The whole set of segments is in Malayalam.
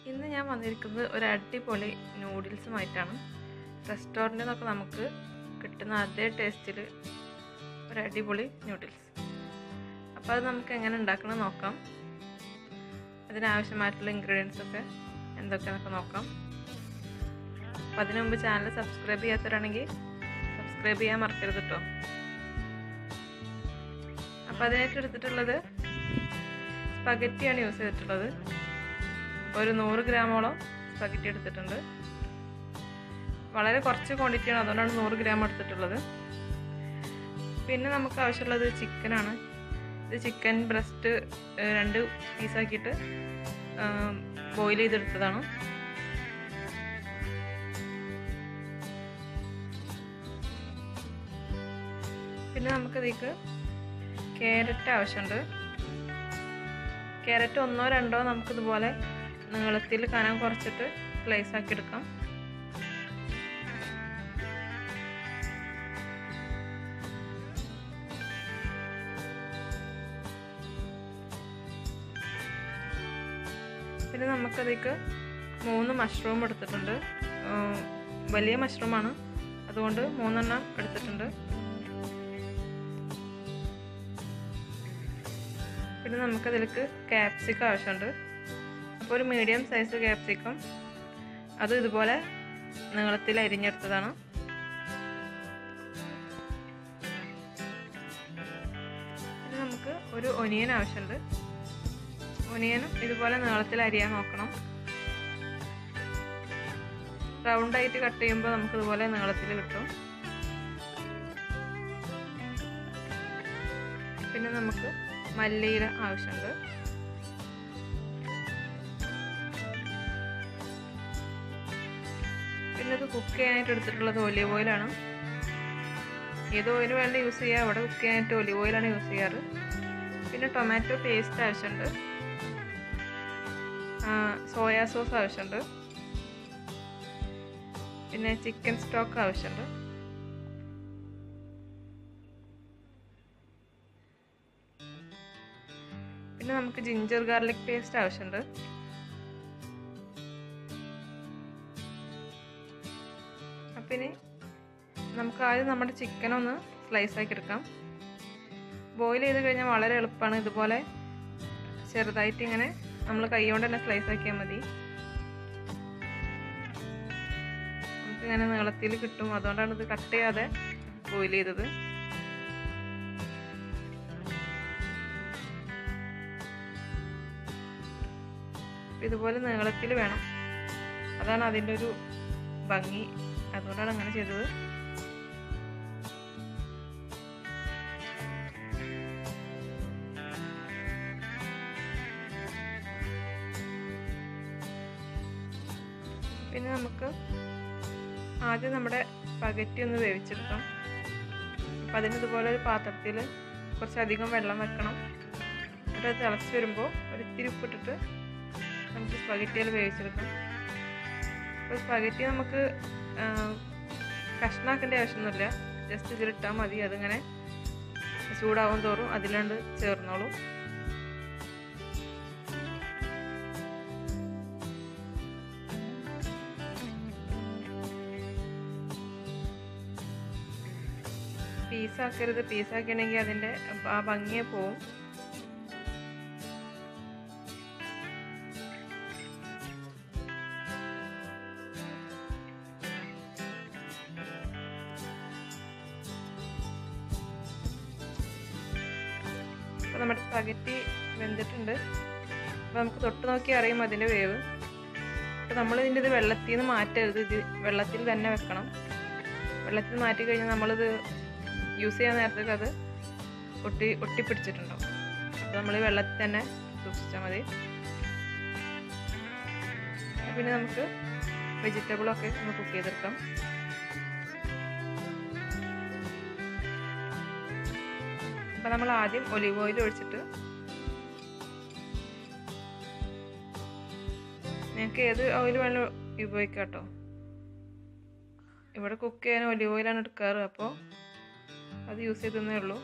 ഇന്ന് ഞാൻ വന്നിരിക്കുന്നത് ഒരു അടിപൊളി നൂഡിൽസുമായിട്ടാണ് റെസ്റ്റോറൻറ്റിൽ നിന്നൊക്കെ നമുക്ക് കിട്ടുന്ന അതേ ടേസ്റ്റിൽ ഒരു അടിപൊളി നൂഡിൽസ് അപ്പോൾ അത് നമുക്ക് എങ്ങനെ ഉണ്ടാക്കണം നോക്കാം അതിനാവശ്യമായിട്ടുള്ള ഇൻഗ്രീഡിയൻസ് ഒക്കെ എന്തൊക്കെയാണെന്നൊക്കെ നോക്കാം അപ്പോൾ അതിനു മുമ്പ് ചാനൽ സബ്സ്ക്രൈബ് ചെയ്യാത്തവരാണെങ്കിൽ സബ്സ്ക്രൈബ് ചെയ്യാൻ മറക്കരുത് കേട്ടോ അപ്പോൾ അതിനായിട്ട് എടുത്തിട്ടുള്ളത് സ്പഗറ്റിയാണ് യൂസ് ചെയ്തിട്ടുള്ളത് ഒരു നൂറ് ഗ്രാമോളം സ്പഗറ്റി എടുത്തിട്ടുണ്ട് വളരെ കുറച്ച് ക്വാണ്ടിറ്റിയാണ് അതുകൊണ്ടാണ് നൂറ് ഗ്രാം എടുത്തിട്ടുള്ളത് പിന്നെ നമുക്ക് ആവശ്യമുള്ളത് ചിക്കനാണ് ഇത് ചിക്കൻ ബ്രസ്റ്റ് രണ്ട് പീസാക്കിയിട്ട് ബോയിൽ ചെയ്തെടുത്തതാണ് പിന്നെ നമുക്കിതേക്ക് ക്യാരറ്റ് ആവശ്യമുണ്ട് ക്യാരറ്റ് ഒന്നോ രണ്ടോ നമുക്കിതുപോലെ നീളത്തിൽ കനം കുറച്ചിട്ട് സ്ലൈസ് ആക്കി എടുക്കാം പിന്നെ നമുക്കതിലേക്ക് മൂന്ന് മഷ്റൂം എടുത്തിട്ടുണ്ട് വലിയ മഷ്റൂമാണ് അതുകൊണ്ട് മൂന്നെണ്ണം എടുത്തിട്ടുണ്ട് പിന്നെ നമുക്കതിലേക്ക് ക്യാപ്സിക്കം ആവശ്യമുണ്ട് അപ്പോൾ ഒരു മീഡിയം സൈസ് ക്യാപ്സിക്കം അത് ഇതുപോലെ നീളത്തിൽ അരിഞ്ഞെടുത്തതാണ് പിന്നെ നമുക്ക് ഒരു ഒനിയൻ ആവശ്യമുണ്ട് ഒനിയനും ഇതുപോലെ നീളത്തിൽ അരിയാൻ നോക്കണം റൗണ്ടായിട്ട് കട്ട് ചെയ്യുമ്പോൾ നമുക്ക് ഇതുപോലെ നീളത്തിൽ കിട്ടും പിന്നെ നമുക്ക് മല്ലിയില ആവശ്യമുണ്ട് പിന്നെ ഇത് കുക്ക് ചെയ്യാനായിട്ട് എടുത്തിട്ടുള്ളത് ഒലിവ് ഓയിലാണ് ഏത് ഓയിൽ വേണ്ട യൂസ് ചെയ്യുക അവിടെ കുക്ക് ചെയ്യാനായിട്ട് ഒലിവ് ഓയിലാണ് യൂസ് ചെയ്യാറ് പിന്നെ ടൊമാറ്റോ പേസ്റ്റ് ആവശ്യമുണ്ട് സോയാ സോസ് ആവശ്യമുണ്ട് പിന്നെ ചിക്കൻ സ്റ്റോക്ക് ആവശ്യമുണ്ട് പിന്നെ നമുക്ക് ജിഞ്ചർ ഗാർലിക് പേസ്റ്റ് ആവശ്യമുണ്ട് അപ്പം ഇനി നമുക്ക് ആദ്യം നമ്മുടെ ചിക്കൻ ഒന്ന് സ്ലൈസ് ആക്കി എടുക്കാം ബോയിൽ ചെയ്ത് കഴിഞ്ഞാൽ വളരെ എളുപ്പമാണ് ഇതുപോലെ ചെറുതായിട്ട് ഇങ്ങനെ നമ്മൾ കൈ കൊണ്ട് തന്നെ സ്ലൈസ് ആക്കിയാൽ മതി നമുക്കിങ്ങനെ നീളത്തിൽ കിട്ടും അതുകൊണ്ടാണ് ഇത് കട്ട് ചെയ്യാതെ ബോയിൽ ചെയ്തത് ഇതുപോലെ നീളത്തിൽ വേണം അതാണ് അതിൻ്റെ ഒരു ഭംഗി അതുകൊണ്ടാണ് അങ്ങനെ ചെയ്തത് പിന്നെ നമുക്ക് ആദ്യം നമ്മുടെ പകറ്റി ഒന്ന് വേവിച്ചെടുക്കാം അപ്പം അതിന് ഇതുപോലെ ഒരു പാത്രത്തിൽ കുറച്ചധികം വെള്ളം വെക്കണം എന്നിട്ട് അത് തിളച്ച് വരുമ്പോൾ ഒരു ഇത്തിരി ഉപ്പിട്ടിട്ട് നമുക്ക് സ്പഗറ്റിയിൽ വേവിച്ചെടുക്കാം അപ്പോൾ സ്പഗറ്റി നമുക്ക് കഷ്ണാക്കേണ്ട ആവശ്യമൊന്നുമില്ല ജസ്റ്റ് ഇതിലിട്ടാൽ മതി അതിങ്ങനെ ചൂടാവും തോറും അതിലുണ്ട് ചേർന്നോളും പീസാക്കരുത് പീസാക്കണമെങ്കിൽ അതിൻ്റെ ആ ഭംഗിയെ പോവും അപ്പോൾ നമ്മുടെ സ്പഗറ്റി വെന്തിട്ടുണ്ട് അപ്പോൾ നമുക്ക് തൊട്ട് നോക്കി അറിയും അതിൻ്റെ വേവ് അപ്പോൾ നമ്മൾ ഇതിൻ്റെ ഇത് വെള്ളത്തിൽ നിന്ന് മാറ്റരുത് ഇത് വെള്ളത്തിൽ തന്നെ വെക്കണം വെള്ളത്തിൽ മാറ്റി കഴിഞ്ഞാൽ നമ്മളിത് യൂസ് ചെയ്യാൻ നേരത്തേക്ക് അത് ഒട്ടി ഒട്ടിപ്പിടിച്ചിട്ടുണ്ടാവും അപ്പോൾ നമ്മൾ വെള്ളത്തിൽ തന്നെ സൂക്ഷിച്ചാൽ മതി പിന്നെ നമുക്ക് വെജിറ്റബിളൊക്കെ ഒന്ന് കുക്ക് ചെയ്തെടുക്കാം അപ്പം നമ്മൾ ആദ്യം ഒലിവ് ഓയിൽ ഒഴിച്ചിട്ട് നിങ്ങൾക്ക് ഏത് ഓയിൽ വേണം ഉപയോഗിക്കാം കേട്ടോ ഇവിടെ കുക്ക് ചെയ്യാൻ ഒലിവ് ഓയിലാണ് എടുക്കാറ് അപ്പോൾ അത് യൂസ് ചെയ്തേ ഉള്ളൂ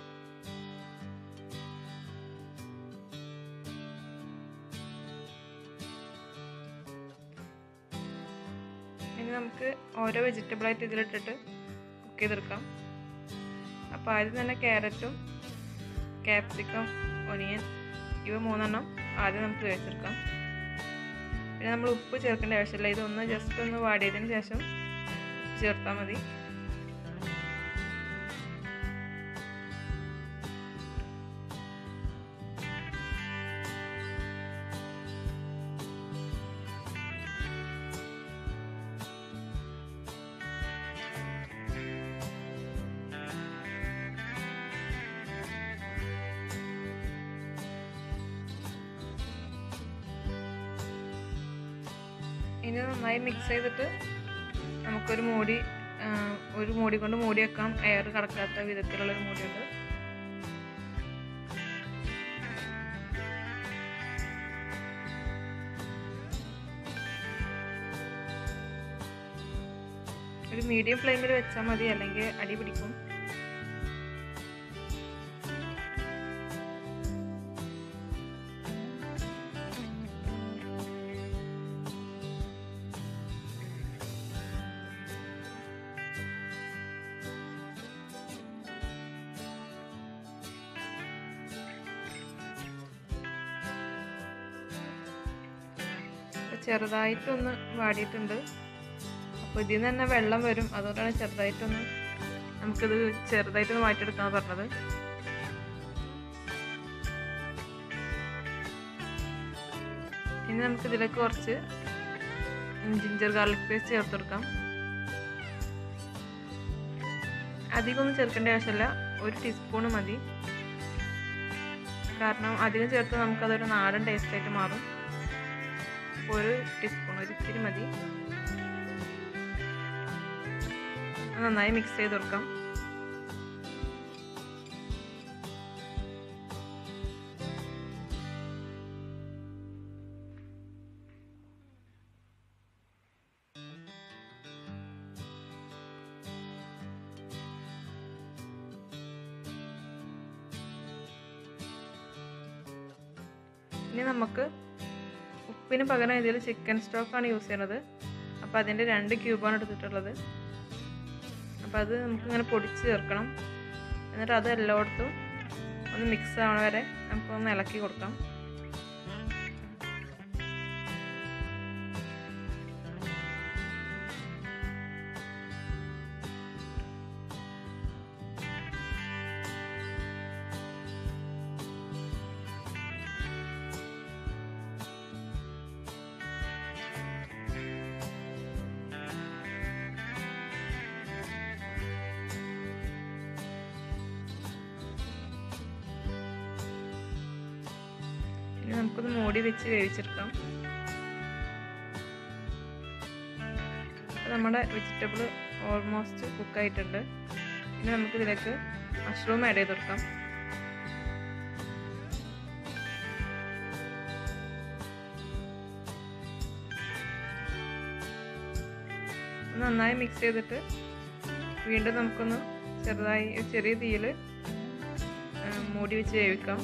ഇനി നമുക്ക് ഓരോ വെജിറ്റബിളായിട്ട് ഇതിലിട്ടിട്ട് കുക്ക് ചെയ്തെടുക്കാം അപ്പോൾ ആദ്യം തന്നെ ക്യാരറ്റും ക്യാപ്സിക്കം ഒനിയൻ ഇവ മൂന്നെണ്ണം ആദ്യം നമുക്ക് വേവിച്ചെടുക്കാം പിന്നെ നമ്മൾ ഉപ്പ് ചേർക്കേണ്ട ആവശ്യമില്ല ഇതൊന്ന് ജസ്റ്റ് ഒന്ന് വാടിയതിന് ശേഷം ചേർത്താൽ മതി ഇനി നന്നായി മിക്സ് ചെയ്തിട്ട് നമുക്കൊരു മൂടി ഒരു മൂടി കൊണ്ട് മൂടി വെക്കാം എയർ കടക്കാത്ത വിധത്തിലുള്ള ഒരു മൂടിയുണ്ട് ഒരു മീഡിയം ഫ്ലെയിമിൽ വെച്ചാൽ മതി അല്ലെങ്കിൽ അടി പിടിക്കും ചെറുതായിട്ടൊന്ന് വാടിയിട്ടുണ്ട് അപ്പോൾ ഇതിൽ നിന്ന് തന്നെ വെള്ളം വരും അതുകൊണ്ടാണ് ചെറുതായിട്ടൊന്ന് നമുക്കിത് ചെറുതായിട്ടൊന്ന് മാറ്റിയെടുക്കാന്ന് പറഞ്ഞത് ഇനി നമുക്ക് ഇതിലേക്ക് കുറച്ച് ജിഞ്ചർ ഗാർലിക് പേസ്റ്റ് ചേർത്ത് കൊടുക്കാം അധികമൊന്നും ചേർക്കേണ്ട ആവശ്യമില്ല ഒരു ടീസ്പൂൺ മതി കാരണം അധികം ചേർത്ത് നമുക്കതൊരു നാടൻ ടേസ്റ്റ് ആയിട്ട് മാറും ഒരു ടീസ്പൂൺ ഒരു ഇത്തിരി മതി നന്നായി മിക്സ് ചെയ്ത് കൊടുക്കാം ഇനി നമുക്ക് ഉപ്പിന് പകരം ഇതിൽ ചിക്കൻ സ്റ്റോക്കാണ് യൂസ് ചെയ്യണത് അപ്പോൾ അതിൻ്റെ രണ്ട് ക്യൂബാണ് എടുത്തിട്ടുള്ളത് അപ്പോൾ അത് നമുക്കിങ്ങനെ പൊടിച്ച് ചേർക്കണം എന്നിട്ട് അത് എല്ലായിടത്തും ഒന്ന് മിക്സ് ആവണ വരെ നമുക്കൊന്ന് ഇളക്കി കൊടുക്കാം ഇനി നമുക്കൊന്ന് മൂടി വെച്ച് വേവിച്ചെടുക്കാം നമ്മുടെ വെജിറ്റബിൾ ഓൾമോസ്റ്റ് കുക്കായിട്ടുണ്ട് ഇനി നമുക്കിതിലേക്ക് മഷ്റൂം ആഡ് ചെയ്ത് കൊടുക്കാം നന്നായി മിക്സ് ചെയ്തിട്ട് വീണ്ടും നമുക്കൊന്ന് ചെറുതായി ചെറിയ തീയിൽ മൂടി വെച്ച് വേവിക്കാം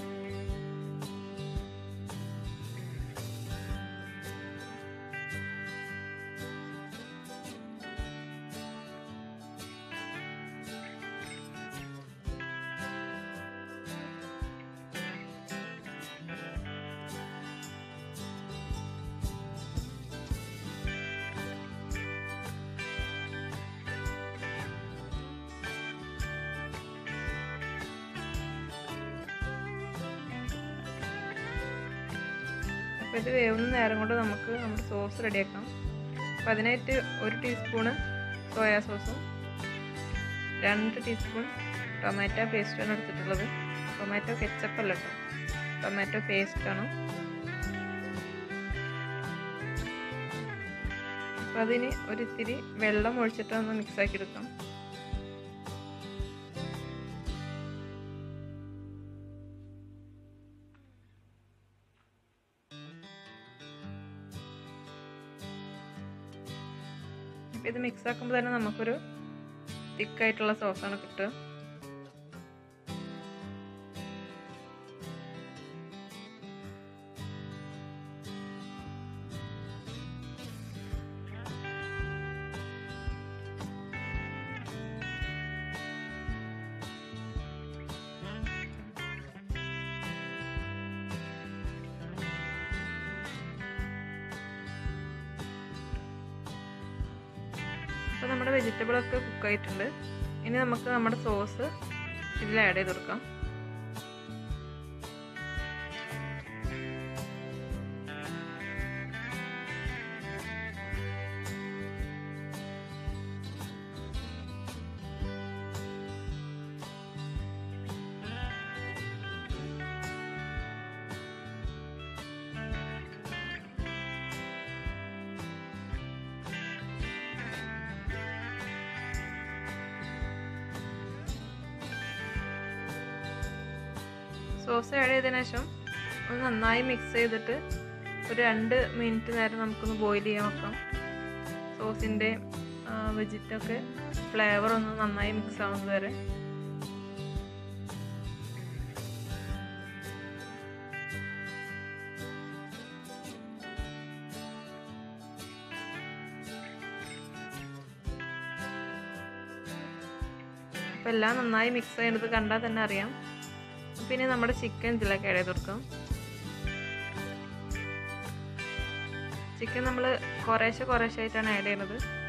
അപ്പോൾ ഇത് വേവുന്ന നേരം കൊണ്ട് നമുക്ക് നമ്മുടെ സോസ് റെഡിയാക്കാം അപ്പോൾ അതിനായിട്ട് ഒരു ടീസ്പൂണ് സോയാ സോസും രണ്ട് ടീസ്പൂൺ ടൊമാറ്റോ പേസ്റ്റാണ് എടുത്തിട്ടുള്ളത് ടൊമാറ്റോ കെച്ചപ്പ് അല്ല കേട്ടോ ടൊമാറ്റോ പേസ്റ്റാണ് അപ്പോൾ അതിന് ഒരു ഇത്തിരി വെള്ളം ഒഴിച്ചിട്ട് ഒന്ന് മിക്സാക്കി എടുക്കാം അപ്പോൾ ഇത് മിക്സ് ആക്കുമ്പോൾ തന്നെ നമുക്കൊരു തിക്കായിട്ടുള്ള സോസാണ് കിട്ടുക അപ്പോൾ നമ്മുടെ വെജിറ്റബിളൊക്കെ കുക്കായിട്ടുണ്ട് ഇനി നമുക്ക് നമ്മുടെ സോസ് ഇതിൽ ആഡ് ചെയ്ത് കൊടുക്കാം സോസ് ആഡ് ചെയ്തതിനു ശേഷം ഒന്ന് നന്നായി മിക്സ് ചെയ്തിട്ട് ഒരു രണ്ട് മിനിറ്റ് നേരം നമുക്കൊന്ന് ബോയിൽ ചെയ്യാൻ വെക്കാം സോസിൻ്റെ വെജിറ്റൊക്കെ ഫ്ലേവർ ഒന്ന് നന്നായി മിക്സ് ആവുന്നത് വരെ അപ്പോൾ എല്ലാം നന്നായി മിക്സ് ചെയ്യുന്നത് കണ്ടാൽ തന്നെ അറിയാം പിന്നെ നമ്മുടെ ചിക്കൻ ഇതിലേക്ക് ആഡ് ചെയ്ത് കൊടുക്കാം ചിക്കൻ നമ്മൾ കുറേശ്ശെ കുറേശ്ശെ ആയിട്ടാണ് ആഡ് ചെയ്യുന്നത്